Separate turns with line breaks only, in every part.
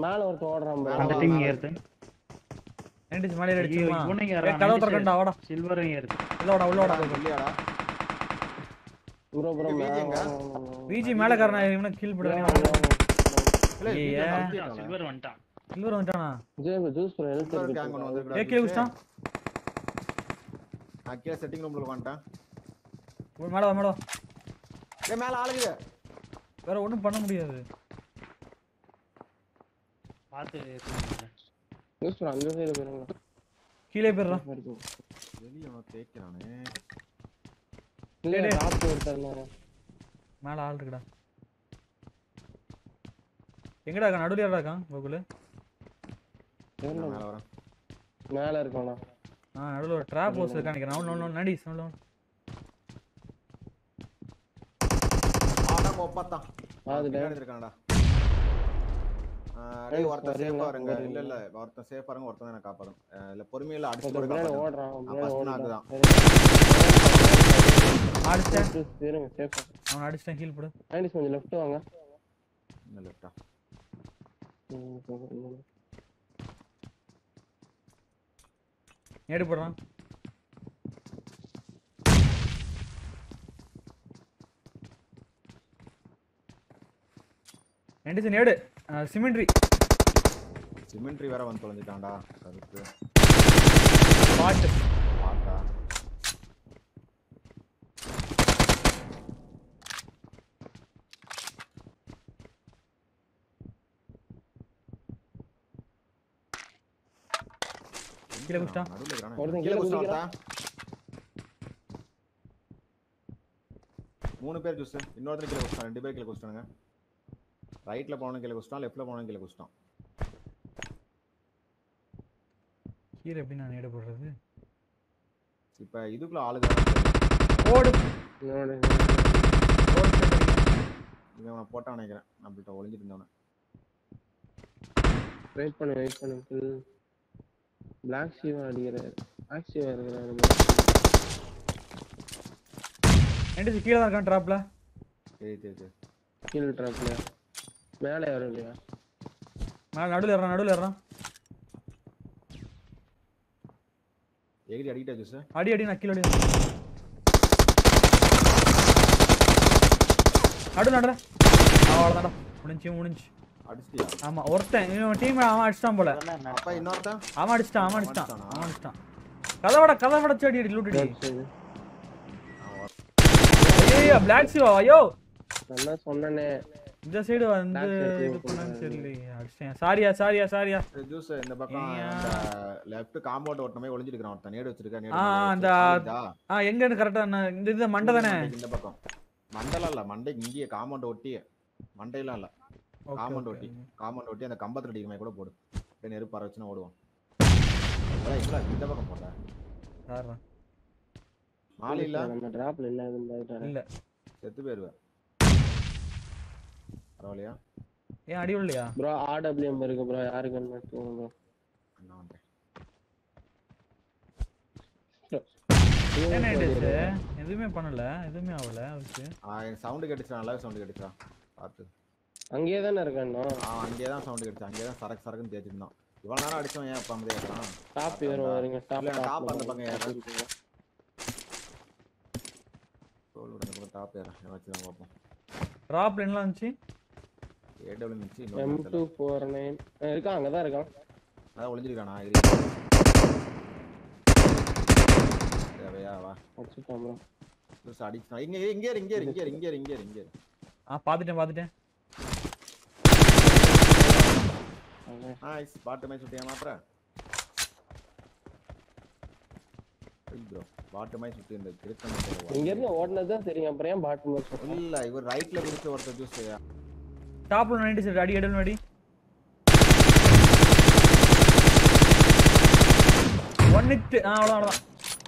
மேல ஒருத்தன் ஓடுறான் bro.
அந்த டீம் ஏறுது
நைன்டிஸ் மேலே
ஐயோ
அடிச்சுமா
இவனுங்க
ஏ
ஏறான்
கதவு திறக்கண்டா வாடா
சில்வரும் ஏறுது
உள்ள வாடா உள்ள வாடா
இல்லையாடா
bro bro
இங்க
மேல
VG எங்க?
வாங்க, வாங்க, வாங்க.
விஜி மேல காரணம் இவனை கீழ்
bro,
போடுறாங்க
வாங்க, வாங்க, வாங்க.
இல்ல
ஏய்,
வீட்டுல
ஏன்?
நடத்திட்டாங்களே.
சில்வர் வந்துட்டான்
சில்வர் வந்துட்டானா
ஜே bro, juice bro, health
இன்னொரு
இருக்கு
gang ஒண்ணு
bro.
வந்திருக்குடா,
ஏ கீழே
ஜூஸ்.
குச்சிட்டான்
நான் கீழே செட்டிங் ரூம்ல உட்காந்துட்டேன்
மேல வா மேல வா
ஏ மேல ஆளுங்க
வேற ஒண்ணும் பண்ண முடியாது
பார்த்து ஏறுங்க.
Juice bro, அந்த side போயிருங்க.
கீழே போயிடுறான்
இருக்கும்.
வெளிய அவன் தேய்க்கிறானே
இல்லையா,
டேய்.
top ஒருத்தன் இருந்தாரு.
மேல ஆள் இருக்குடா எங்கடா இருக்கான் நடுவில் யாரா இருக்கான் கோகுலு
நான்
எங்க?
மேல வரேன்
மேல இருக்கானா
ஆ நடுவில் ஒரு ட்ராப் ஹவுஸ் இருக்கான் நினைக்கிறேன் அவன் ஒன்று நடிஸ் அவன்
ஆடா ஒப்பாத்தான்
அது
பின்னாடி இருக்கானடா ஆ, டேய்
Guys,
ஒருத்தன்
வரீங்களா?
சேஃபா இருங்க இல்ல
வரீங்களா?
இல்ல ஒருத்தன் சேஃபா இருங்க ஒருத்தன் எனக்கு காப்பாத்தும் அஹ், இல்ல பொறுமையில அடிச்சு
ஒருத்தன்
கூட
பின்னாடி
காப்பாத்தும்
ஓடுறான் அவன்
நான்
பின்னாடி
first knock
ஓடுறான்.
அடிச்சிட்டேன்
சரி, இருங்க, safe ஆ.
அவன் அடிச்சிட்டேன் ஹீல் போடு
Nineties கொஞ்சம் left வாங்க
இந்த லெஃப்டா
ம், சரி, ம்.
நேடு போடுறான் நைன்டிஸ் நேடு சிமெண்ட்ரி
சிமெண்ட்ரி வேற வந்து தொலைஞ்சிட்டான்டா கருப்பு
பாட்டு
பாட்டா
கீழே குச்சிட்டான்.
நடுவுல இருக்கிறானே.
ஒருத்தன்
கீழே
கீழே
குச்சிட்டான்
குதிக்கிறான்.
ஒருத்தன். மூணு பேர் ஜூஸ் இன்னொருத்தர் கீழே குச்சிட்டான் ரெண்டு பேர் கீழே குச்சிட்டானுங்க ரைட்ல போனவன் கீழே குச்சிட்டான் லெஃப்ட்ல போனவன் கீழே குச்சிட்டான்
கீழே எப்படி நான் நேடு போடுறது
இப்ப இதுக்குள்ள ஆளுங்க
ஓடு
இன்னொரு
ஓடு சிமெண்ட்ரி.
இவன் அவனை போட்டான் நினைக்கிறேன் நம்மள்ட்ட ஒளிஞ்சிட்டு இருந்தவன
வெயிட் பண்ணு வெயிட் பண்ணு kill. black ஷீவா அடிக்கிறாரு black ஷீவா இருக்கிறாரு
நைன்டிஸ் கீழே தான் இருக்கான் ட்ராப்ல
சரி சரி சரி
கீழ் ட்ராப்ல மேலே யாரும் இல்லையா
மேலே நடுவில் ஏறான் நடுவில் ஏறான்
எகிரி அடிக்கிட்டா ஜூஸ்
அடி அடி நான் கீழே அடி நடு நடுற அவ்வளோதான்டா முடிஞ்சு முடிஞ்சு
அடிச்சிட்டியா
ஆமா ஒருத்தன் இவன் டீம் அவன் அடிச்சிட்டான் போல
அப்ப இன்னொருத்தன்
அவன் அடிச்சிட்டான் அவன் அடிச்சிட்டான்
அடிச்சிட்டானா?
அவன் அடிச்சிட்டான் கதவட கதவட செடி அடி லூட்டடி
சரி
ஐயோ பிளாக் சிவா ஐயோ
நான் தான் சொன்னேனே
இந்த சைடு வந்து
Black shirt
இது
open
பண்ணான்னு
பண்ணாரு.
தெரியலையே அடிச்சிட்டேன் சாரியா சாரியா சாரியா
ஜூஸ் இந்த பக்கம்
ஏய்யா.
அந்த லெஃப்ட் காம்பவுண்ட் ஓட்டமே ஒளிஞ்சிருக்கான் ஒருத்தன் நேடு வச்சிருக்கா நேடு
ஆ,
மேல
அந்த-
வச்சு. சாயுதா?
ஆ எங்கன்னு கரெக்டா இந்த இது மண்டை தானே
மண்டைக்கு இந்த பக்கம் மண்டலம் இல்ல மண்டைக்கு இங்கேயே காம்பவுண்ட் ஒட்டி மண்டையெல்லாம் இல்ல
Okay,
காம்பவுண்ட்
okay.
ஒட்டி காம்பவுண்ட் ஒட்டி அந்த கம்பத்துல அடிக்குமே கூட போடு அப்படியே நெருப்பு அரை வச்சுனா ஓடுவான் அதான் இல்ல இந்த பக்கம் போட்ட
யாருடா?
மாலி இல்ல
நம்ம டிராப்ல இல்ல இருந்தாரு
இல்ல
செத்து போயிருவேன் பரவாயில்லையா
ஏன் அடி விடலையா
ப்ரோ ஆர்டபிள்யூஎம் இருக்கு ப்ரோ யாருக்கு என்ன ப்ரோ
என்ன பண்றேன்
என்ன ஆயிடுச்சு எதுவுமே பண்ணல எதுவுமே ஆகல அவருக்கு
சவுண்டு கேட்டுச்சா நல்லாவே சவுண்டு கேட்டுச்சா பார்த்து
அங்கேயே தானே இருக்கானோ
அவன் அங்கேயே தான் சவுண்டு கேட்டுச்சு அங்கேயே தான் சரக்கு சரக்குன்னு தேய்ச்சிருந்தான் இவ்வளவு நேரம் அடிச்சவன் ஏன் அப்ப அமைதியா இருக்கான்
டாப் ஏறும் வருங்க டாப்
இல்ல, top
டாப்
அந்த பக்கம் ஏறும். தோல் விடுங்க கூட டாப் ஏறேன் வச்சு தான் பார்ப்போம்
டிராப்ல என்ன இருந்துச்சு
ஏடபிள்யூ மிச்சு
எம்
இன்னொரு
டூ ஃபோர் நைன் இருக்கான் அங்கதான் இருக்கான்
அதான் ஒளிஞ்சிருக்கானா தேவையா வா
வச்சுட்டான் ப்ரோ
ஜூஸ் அடிச்சுட்டான் இங்க இரு, இங்கே இரு, இங்கே இரு, இங்கே இரு, இங்கே இரு, இங்கே இரு, இங்கே இரு.
ஆ பாத்துட்டேன் பாத்துட்டேன்
Nice. பாட்டு மாதிரி சுட்டியா மாத்திர ப்ரோ பாட்டு மாதிரி சுட்டி இந்த திருத்தம்
இங்க இருந்து ஓடுனது தான் தெரியும் அப்புறம் ஏன் பாட்டு மட்டும்
இல்ல இவர் ரைட்ல குடிச்ச ஒருத்தர் ஜூஸ்
டாப்ல நைன்டி சார் அடி எடுக்கணும் அடி ஒன் இட் ஆ அவ்வளோதான் அவ்வளோதான்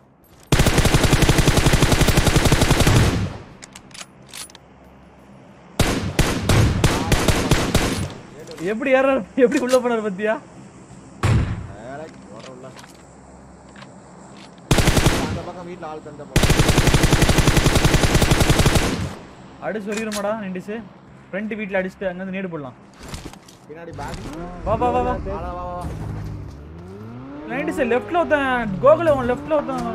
எப்படி ஏற எப்படி உள்ள போனார் பத்தியா
அந்த பக்கம் வீட்ல ஆள் தந்த பக்கம்
அடிச்சு சொல்லிடுமாடா நைன்டிஸ் ஃப்ரண்ட் வீட்டில் அடிச்சுட்டு அங்கேருந்து நேடு போடலாம்
பின்னாடி பேக்
வா வா வா வா
வா வா வா
நைன்டி சார் லெஃப்ட்ல ஒருத்தன் கோகுல அவன் லெஃப்ட்ல ஒருத்தன்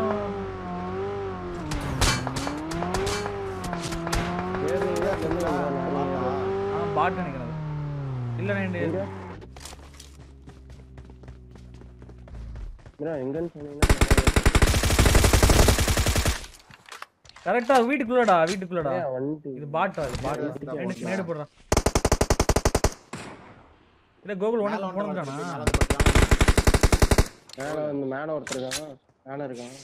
வேறு எங்கேயாவது வந்து வந்தானா?
ஆ பாட் நினைக்கிறேன் அது. இல்ல நைன்டி
எங்க? bro, எங்கன்னு சொன்னீங்கன்னா
கரெக்டா வீட்டுக்குள்ளடா வீட்டுக்குள்ளடா
ஏன் வந்துட்டு
இது பாட்டா இது பாட்
நேடு
நேடு நேடு போடுறான் இல்ல கோகுல்
மேல
உனக்கு
வந்து
போனதானா
மேல வந்து பாத்தியா?
மேல வந்து மேல ஒருத்தர் இருக்கான் மேல இருக்கான்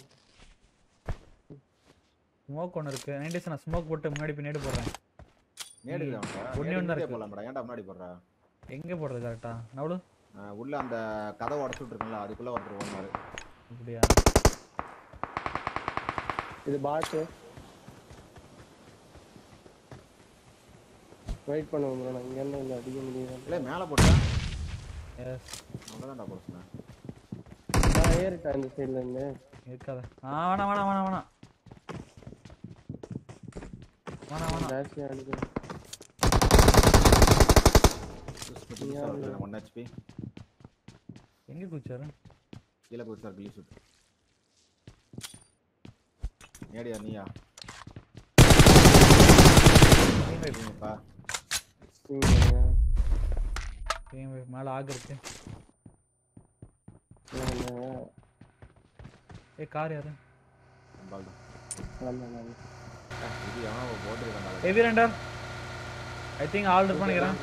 ஸ்மோக் ஒன்று இருக்கு நைன்டி நான் ஸ்மோக் போட்டு முன்னாடி போய் நேடு போடுறேன்
நேடு இருக்குதா உன்கிட்ட?
ஒண்ணே
நேடு
ஒண்ணு தான்
இங்கே
இருக்கு.
போடலாம்டா. ஏன்டா முன்னாடி போடுற?
எங்க போடுறது கரெக்டா நவளு
ஆ, உள்ள அந்த கதவை உடச்சு விட்டுருக்கல அதுக்குள்ள ஒருத்தர் ஓடுனாரு
அப்படியா
இது பாட்டு வெயிட் பண்ணுவோம் ப்ரோ நான் இங்க இருந்து இங்க அடிக்க முடியாது
இல்ல மேல போட்டேன்
எஸ்
அங்கதான்டா போட சொன்னேன்
நான் ஏறிட்டேன் இந்த சைடுல இருந்து
இருக்காத ஆ வேணாம் வேணாம் வேணாம் வேணாம் வேணாம் வேணாம்
ஜாஸ்தியா அடிக்கிறேன்
ஒன் ஹெச்பி
எங்க குச்சாரு
கீழே போயிட்டு கிளி சுட்டு நேடியா நீயா நீங்கப்பா
ஏன் மேல ஆக இருக்கு ஏ கார் யாரு
நம்பால் தான் இது எவன் போட்டுருக்காண்டா
ஹெவி ரெண்டர் ஐ திங்க் ஆல் இருப்பான்னு நினைக்கிறேன்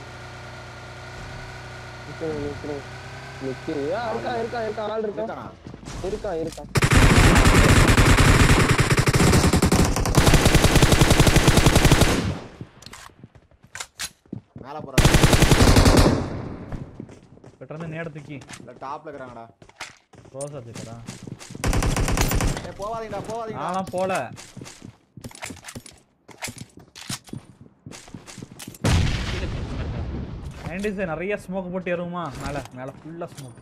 இருக்கா இருக்கா இருக்கா ஆள் இருக்கா
இருக்கானா
இருக்கா இருக்கா
மேல போறாங்க
பெட்டர் நேட தூக்கி
இல்ல டாப்ல இருக்கிறாங்கடா
ரோசா தூக்கடா
ஏ போவாதீங்கடா போவாதீங்கடா
நான்லாம் போல
கீழே போய் பாருடா.
நைன்டிஸ் நிறைய ஸ்மோக் போட்டு ஏறுமா மேல மேல ஃபுல்லா ஸ்மோக்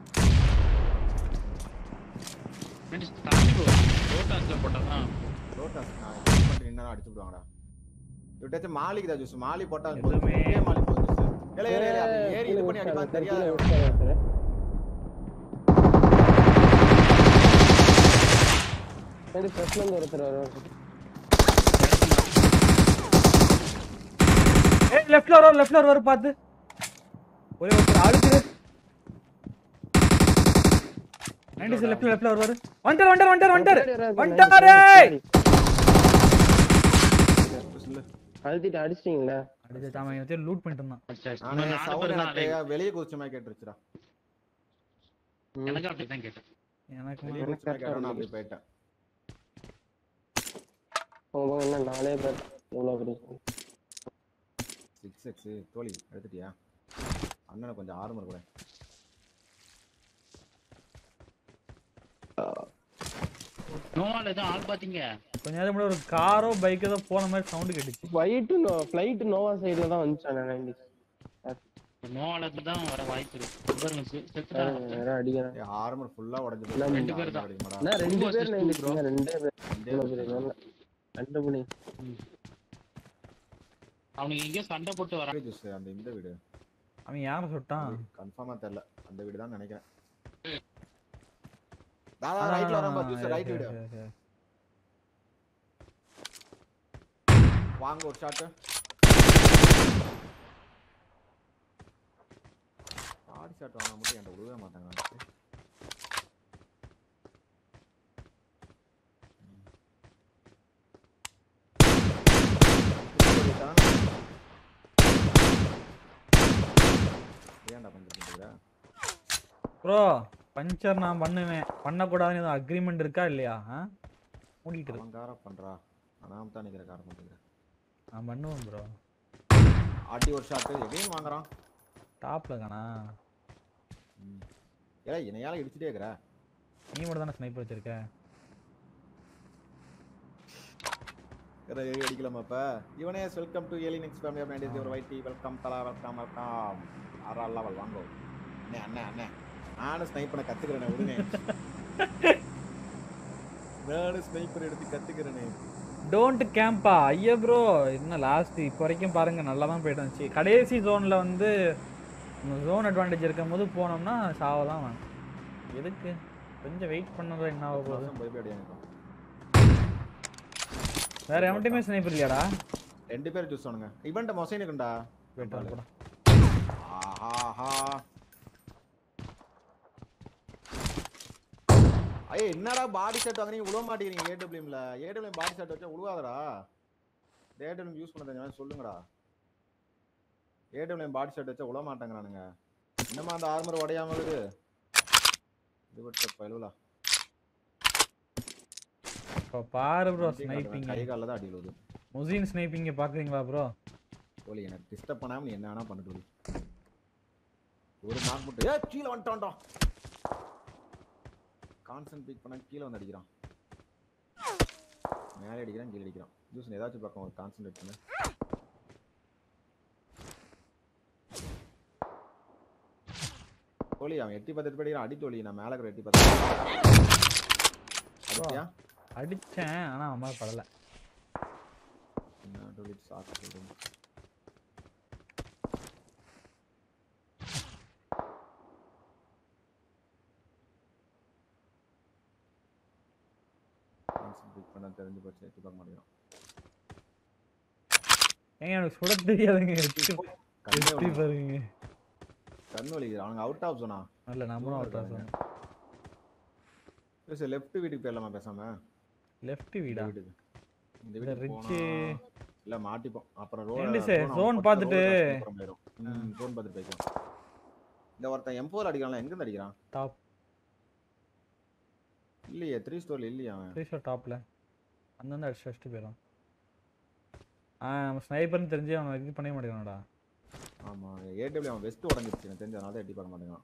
ஃப்ரெண்ட்ஸ் தாண்டி போ ரோட்டாஸ்ல போட்டாதான்
ரோட்டாஸ் நான் இது பண்ணி நின்னா அடிச்சு விடுவாங்கடா இவட்டாச்சும் மாலிக்கு தான் ஜூஸ் மாலி போட்டா அது போதும்.
எதுவுமே-
ஒரே மாலி போதும் ஜூஸ் ஏல ஏல ஏல அது ஏறி இது பண்ணி அடிப்பான் தெரியாது
ஃபர்ஸ்ட்ல இருந்து ஒருத்தர் வருவார்
ஏ லெஃப்ட்ல வர லெஃப்ட்ல வர பாத்து ஒரே ஒருத்தர் அழுத்து நைன்டிஸ் லெஃப்ட்ல லெஃப்ட்ல வருவாரு வந்துட்டார் வந்துட்டார் வந்துட்டார் வந்துட்டார் வந்துட்டாரே
ஜூஸ் இல்ல
அழுத்திட்டு அடிச்சிட்டீங்களா
அடிச்சு தாம இவன் லூட் பண்ணிட்டு இருந்தான்
நானே
நாலு
சவுண்ட்
பேர் தான்
எனக்கு வெளியே குதிச்ச மாதிரி கேட்டுருச்சுடா
எனக்கு அப்படிதான் கேட்டேன்
எனக்கு
வெளியே குதிச்ச மாதிரி கேட்டா நான் அப்படி போயிட்டேன்
அவங்க என்ன நாலே பேர் இவ்வளோ கிடைக்கும்
சிக்ஸ் எக்ஸ் தோழி எடுத்துட்டியா அண்ணனை கொஞ்சம் ஆர்மர் கூட
நோவால தான் ஆள் பாத்தீங்க
கொஞ்ச நேரம் முன்னாடி ஒரு காரோ பைக்கோ தான் போன மாதிரி சவுண்ட் கேட்டுச்சு
ஃப்ளைட்டு நோ ஃப்ளைட் நோவா சைடில் தான் வந்துச்சானே நைன்டி
நோவால தான் வர வாய்ப்பு இருக்கு பாருங்க செ- செத்துட்டான்
வேற அடிக்கிறேன்
ஆர்மர் ஃபுல்லா உடைஞ்சு
இல்ல,
ரெண்டு பேர் தான்.
அண்ணா, ரெண்டு
Two
பேர்
versus
நைன்டி
two, bro.
ரெண்டே பேர் இவ்வளவு பெரிய வேலை. ரெண்டு மணி
அவனுக்கு எங்கேயோ சண்டை போட்டு வரான்
ஜூஸ் அந்த இந்த வீடு
அவன் யாரை சுட்டான்
கன்ஃபார்மா தெரியல அந்த வீடு தான் நினைக்கிறேன் தாதா ரைட்ல வரான் பாரு ஜூஸ் ரைட் வீடு வாங்க ஒரு ஷாட் ஆடி ஷாட் வாங்க மட்டும் என்கிட்ட விடவே மாட்டாங்க ஏன்டா பண்ணிட்டு
ப்ரோ பஞ்சர் நான் பண்ணுவேன் பண்ணக்கூடாதுன்னு எதுவும் அக்ரிமெண்ட் இருக்கா இல்லையா ஆ மூடிட்டு இரு.
அவன் கார பண்றா நான் தான் நிக்கிற கார பண்றேன்
நான் பண்ணுவேன் ப்ரோ
ஆட்டி ஒரு ஷாட் எகைன் வாங்குறான்
டாப்ல காணா
ஏடா என்னையால இடிச்சிட்டே இருக்கிற
நீ மட்டும் தானே ஸ்னைப்பர் வச்சிருக்க
வேற ஏறி அடிக்கலாமா இப்ப இவனே வெல்கம் டு ஏலி நெக்ஸ்ட் ஃபேமிலி ஆஃப் நைன்டிஸ் ஒரு வைட்டி வெல்கம் தலா வெல்கம் வெல்கம் ஆறா லெவல் வாங்கோ அண்ணே அண்ணே அண்ணே நானும் ஸ்னைப்பரை கத்துக்கிறேனே விடுங்க நானும் ஸ்னைப்பர் எடுத்து கத்துக்கிறேனே
டோன்ட் கேம்பா ஐயா ப்ரோ என்ன லாஸ்ட் இப்போ வரைக்கும் பாருங்க நல்லா தான் போயிட்டு வந்துச்சு கடைசி ஜோன்ல வந்து நம்ம ஜோன் அட்வான்டேஜ் இருக்கும் போது போனோம்னா சாவ தான் வேணும் எதுக்கு கொஞ்சம் வெயிட் பண்ணதான் என்ன ஆக போகுது
போய் போய் அடியாங்க
வேற எவன்ட்டுமே ஸ்னைப்பர் இல்லையாடா
ரெண்டு பேரும் ஜூஸ் பண்ணுங்க இவன்ட்ட மொசைனுக்குண்டா
வெயிட் கூட
ஆஹா ஐய என்னடா பாடி ஷர்ட் வாங்குறீங்க உழுவ மாட்டேங்கிறீங்க ஏடபிள்யூம்ல ஏடபிள்யூம் பாடி ஷர்ட் வச்சா உழுவாதடா ஏடபிள்யூம் யூஸ் பண்ண தெரிஞ்சவன் சொல்லுங்கடா ஏடபிள்யூம் பாடி ஷர்ட் வச்சா உழ மாட்டேங்கிறானுங்க இன்னமா அந்த ஆர்மர் உடையாம இருக்குது இது விட்ட பயிலுலா
இப்போ பாரு ப்ரோ ஸ்னைப்பிங்
கை காலில் தான் அடி விழுது
முசீன் ஸ்னைப்பிங்க பாக்குறீங்களா ப்ரோ
ஓலி எனக்கு டிஸ்டர்ப் பண்ணாம நீ என்ன வேணா பண்ணிட்டு ஓலி. ஒரு மார்க் மட்டும் ஏ கீழே வந்துட்டான்டா கான்சன்ட்ரேட் பண்ண கீழே வந்து அடிக்கிறான் மேலே அடிக்கிறான் கீழே அடிக்கிறான் ஜூஸ் ஏதாச்சும் பக்கம் ஒரு கான்சன்ட்ரேட் பண்ணு தோழி அவன் எட்டி பத்து படிக்கிறான் அடி தோழி நான் மேலே இருக்கிற எட்டி பத்து அடிச்சியா
அடிச்சேன் ஆனா அம்மா படல
என்ன தோழி சாக்கு சொல்றீங்க கான்சன்ட்ரேட் பண்ண தெரிஞ்சு போச்சு எட்டி பார்க்க மாட்டேங்கிறான்
ஏங்க எனக்கு சுட தெரியாதுங்க எட்டி
கண்ணே
எட்டி
வலிக்குது.
பாருங்க
கண் வலிக்குது அவனுங்க அவுட் ஆஃப் சொன்னா
இல்ல நம்மளும் அவுட்
சார் லெஃப்ட் வீட்டுக்கு போயிடலாமா பேசாம
லெஃப்ட்
இந்த
வீடா
வீட்டுக்கு இந்த
இந்த
வீட்டுக்கு
ரிட்ஜ்
போனா இல்ல மாட்டிப்போம் அப்புறம் ரோட்
ரெண்டு sir, zone பார்த்துட்டு.
ஜோன் பார்த்துட்டு போய்க்கலாம் இந்த ஒருத்தன் எம்போர் அடிக்கிறான்ல எங்க இருந்து அடிக்கிறான்
டாப்
இல்லையே த்ரீ ஸ்டோர்ல இல்லையா அவன்
த்ரீ ஷாட் டாப்ல அந்தந்த அடிச்சு அடிச்சுட்டு போயிடும் ஆ நம்ம ஸ்னைப்பர்னு தெரிஞ்சு அவன் இது பண்ணவே மாட்டேங்கிறான்டா
ஆமா ஏடபிள்யூ அவன் வெஸ்ட் உடஞ்சிருச்சு எனக்கு தெரிஞ்ச அதனால தான் எட்டி பார்க்க மாட்டேங்கிறான்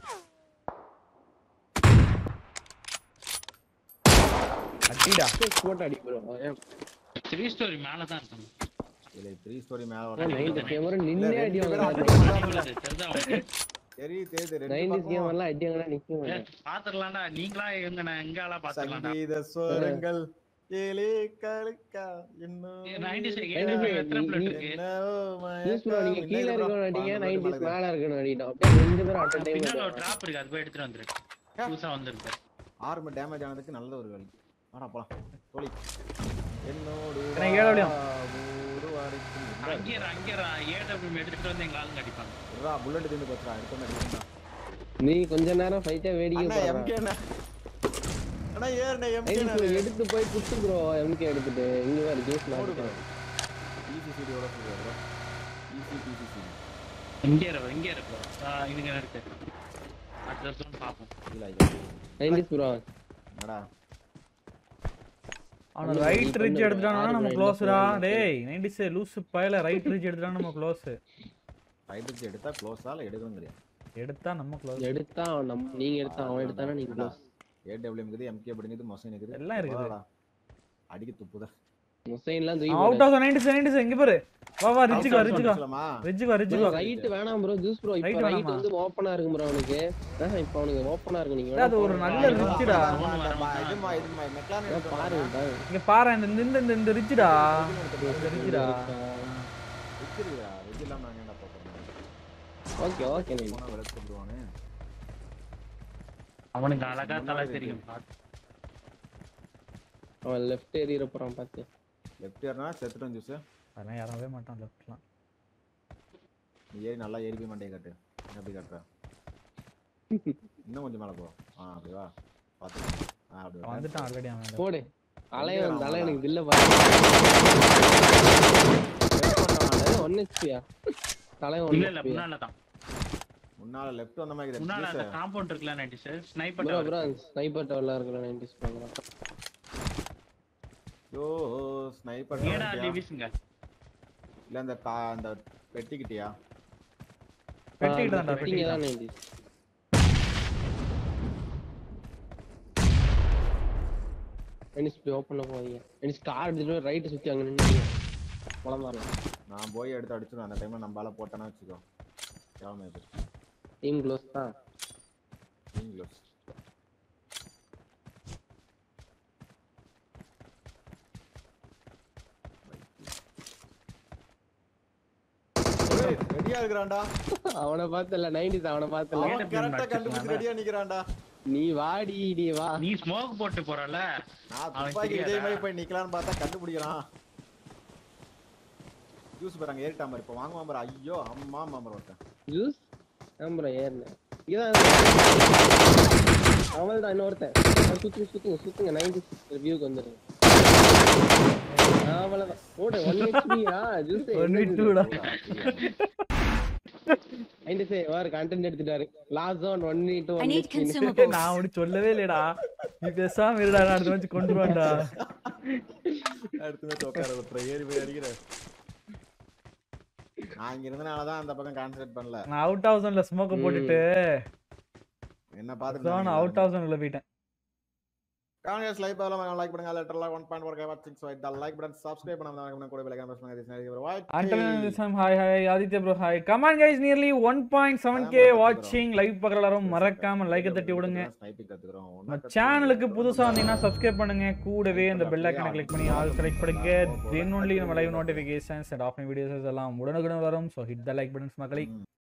அடிடா
போட்டு அடி ப்ரோ
த்ரீ ஸ்டோரி மேல தான் இருக்காங்க
இல்ல த்ரீ ஸ்டோரி மேல
நைன்டி
வர
கேமரா நின்னே
இல்ல,
அடி
ரெண்டு பேரும்
வாங்குறாரு
அடி
தெரியுதா உனக்கு?
சரி தெரியுது ரெண்டு
நைன்டிஸ்
பக்கமும்
கேமர்லாம் அடி வாங்கினா நிக்க
ஏ,
மாட்டேன்
பாத்துடலாம்டா நீங்களா எங்க நான் எங்க ஆளா பாத்துடலாம்டா
சங்கீத ஸ்வரங்கள் ஏலே கழுக்கா இன்னும்
90s
Nineties
ஏழு
நீ-
எத்தனை பிளட்
நீ-
இருக்கு
என்னவோ
நியூஸ் ப்ரோ
மயக்கம்.
நீங்க கீழ
என்ன
இருக்கணும்
இதுடா?
அடிங்க
பாம்பு
நைன்டிஸ்
மலகுது.
மேல இருக்கணும் அடிட்டோம் அப்படியே ரெண்டு பேரும் அட் டைம்
பின்னால ஒரு டிராப் இருக்கு அது போய் எடுத்துட்டு வந்துரு புதுசா வந்திருக்கு
ஆர்ம டேமேஜ் ஆனதுக்கு நல்ல ஒரு வழி வாடா போலாம் தோழி என்னோடு
எனக்கு ஏழு வழியா?
ஒரு வாரிக்கும்
அங்கேயே அங்கேயே ஏடபிள்யூ எடுத்துட்டு வந்து எங்க ஆளுங்க அடிப்பாங்க
புல்லட் தீர்ந்து போச்சுடா எடுத்து அடிக்கா
நீ கொஞ்ச நேரம் ஃபைட்டா வேடிக்கை
அண்ணா
பாரு
எம்கே அண்ணா அண்ணா ஏறுண்ணா எம்கே
நைன்டிஸ் ப்ரோ எடுத்து போய் குத்து ப்ரோ எம்கே எடுத்துட்டு இங்க வேற ஜூஸ்
போடு bro.
நான்
ECCD யோட சொல்லுவாரு bro. ECPCCD.
இங்கே இருக்கு இங்கே இருக்கு இதுங்க இருக்கு அடுத்த வருஷம் பார்ப்போம்
இல்ல, இல்ல.
நைன்டிஸ் ப்ரோ
என்னடா
அவன
இல்ல,
ரைட்
இப்ப
ரிட்ஜ்
இந்த
எடுத்துட்டானா
ஆறு
நம்ம
blind
க்ளோஸ்டா
போய்
டேய் நைன்டிஸ் லூசு பயல ரைட் ரிட்ஜ் எடுத்துட்டானா நம்ம க்ளோஸ்
ரைட் எடுத்தா க்ளோஸா இல்ல எடுக்கணும் தெரியும்
எடுத்தா நம்ம க்ளோஸ்
எடுத்தா அவன் நம்ம நீங்க எடுத்தா அவன் எடுத்தானா நீங்க close.
ஏடபிள்யூ இருக்குது எம்கே அப்படிங்குது மொசைன் இருக்குது
எல்லாம் இருக்குது.
போதாடா. அடிக்க துப்புதா
முசைன்லாம் தூக்கி
அவுட் ஆஃப் நைன்டிஸ் நைன்டிஸ் இங்க பாரு வா வா ரிட்ஜுக்கு வா ரிட்ஜுக்கு வா
சொல்லலாமா?
ரிட்ஜுக்கு வா ரிட்ஜுக்கு வா
ரைட் வேணாம் ப்ரோ ஜூஸ் ப்ரோ
Right
இப்போ ரைட்
வேணாமா?
வந்து ஓப்பனா இருக்கு ப்ரோ அவனுக்கு ஆஹா இப்போ அவனுக்கு ஓப்பனா இருக்கு நீங்க
ஏய், அது
வேணா
ஒரு
பாருங்க.
நல்ல
ஆமா,
ரிட்ஜுடா
ஆமா, ஆமா, ஆமா, இதுமா, இதுமா, மெக்லான்
வேணா
எடுத்து
பாருங்க
வந்தாங்க.
பாருங்க.
இங்க பாரு இந்த இந்த இந்த இந்த ரிட்ஜுடா
இதுல
இந்த ரிட்ஜுடா
ரிட்ஜ் இருக்குடா, ரிட்ஜ் இல்லாம நாங்க என்னடா போறோம்?
ஓகே ஓகே நீ
போனா விளக்கு விடுவானே.
அவனுக்கு அழகா தலை தெரியும்
அவன் லெஃப்ட் ஏறிற போறான் பாத்து
left ஏறுனா செத்துட்டோம் ஜூஸ்.
அதெல்லாம் யாரவே மாட்டான் லெஃப்ட்லாம்
நீ ஏறி நல்லா ஏறி போய் மண்டையை காட்டு. என்ன அப்படி காட்டுற? இன்னும் கொஞ்சம் மேல போ. ஆ, அப்படி வா. பாத்து. ஆ, அப்படி வா.
வந்துட்டான் ஆல்ரெடி அவன்
போடு அலைய
எங்க
வந்து
அவன்
அலைய
வந்தான்?
எனக்கு தில்ல பாரு ஒன் ஹெச்பியா தலை ஒன்
இல்ல இல்ல
ஹெச்பியா
முன்னால தான்
முன்னால லெஃப்ட் வந்த மாதிரி
முன்னால
இருக்குது.
அந்த காம்பவுண்ட் இருக்குல்ல ninety sir sniper
bro bro sniper டவர்ல இருக்கிற நைன்டிஸ் போங்கடா
ஐயோ, sniper
ஏடா
target யா?
வீசுங்க
இல்ல இந்த கா- அந்த பெட்டிக்கிட்டியா
பெட்டிக்கிட்டு தான்டா
இங்க
பெட்டிக்கிட்டு
தான் நைன்டிஸ் நைன்டிஸ் போய் ஓப்பன்ல போவீங்க நைன்டிஸ் கார் எடுத்துட்டு ரைட் சுத்தி அங்க நின்னு குழந்தாரலாம்
நான் போய் எடுத்து அடிச்சிருவேன் அந்த டைம்ல நம்மளால போட்டேன்னா வச்சுக்கோ கேவலமா இது
டீம் க்ளோஸ் தான்
இங்கிலீஷ் ரெடியா இருக்கிறான்டா
அவனை பார்த்தல நைன்டிஸ் அவனை பார்த்தல
அவன்
Gate up
கரெக்டா
அடிச்சிருக்கானா?
கண்டுபிடிச்சு ரெடியா நிக்கிறான்டா
நீ வாடி நீ வா
நீ ஸ்மோக் போட்டு போறல
நான்
அவனுக்கு
துப்பாக்கி
தெரியாதா?
விஜய் மாதிரி போய் நிக்கலாம்னு பார்த்தா கண்டுபிடிக்கிறான் ஜூஸ் பாருங்க ஏறிட்டா மாதிரி இப்போ வாங்குவான் பாரு ஐயோ அம்மா மாமர் ஒருத்தன்
ஜூஸ் ஆம்பரம் ஏறினேன் இதான் அவள் தான் இன்னொருத்தன் அவன் சுத்துங்க சுத்துங்க சுத்துங்க நைன்டி வியூக்கு வந்துருங்க அவ்வளவுதான் ஓட ஒன் ஹெச்பியா ஜூஸ்
ஒன் வீக் டூடா
நைன்டி சே வாரு கண்டென்ட் எடுத்துட்டாரு last zone one two
I need consumables.
நான் அப்படி சொல்லவே இல்லையடா நீ பேசாம இருடா நான் அடுத்த வச்சு கொண்டு வாண்டா
அடுத்து மேட்ச் உட்கார விட்டுற ஏறி போய் அடிக்கிற நான் இங்க இருந்தனாலதான் அந்த பக்கம் கான்சென்ட்ரேட் பண்ணல
நான் அவுட் ஹவுஸ் ஒன்ல ஸ்மோக்க போட்டுட்டு
என்ன
நான்
பார்த்து
அவுட் ஹவுஸ் ஒன்ல போயிட்டேன்
காங்கிரஸ் லைக் பண்ணலாம் லைக் பண்ணுங்க லெட்டர்ல 1.4 வாட்சிங் சோ இந்த லைக் பட்டன் சப்ஸ்கிரைப் பண்ணாம கூட பெல் ஐகான் பிரஸ் பண்ணுங்க this is right
Until this time, hi hi Aditya bro hi come on guys nearly one point seven K வாட்சிங் லைவ் பார்க்குற எல்லாரும் மறக்காம லைக்கை தட்டி விடுங்க
ஸ்னைப்பிங் கத்துக்கிறோம்
நம்ம சேனலுக்கு புதுசா வந்தீங்கன்னா சப்ஸ்கிரைப் பண்ணுங்க கூடவே இந்த பெல் ஐக்கனை கிளிக் பண்ணி ஆல் செலக்ட் பண்ணுங்க தென் ஒன்லி நம்ம live notifications and of videos எல்லாம் உடனுக்குடன் வரும் so hit the like buttons மக்களை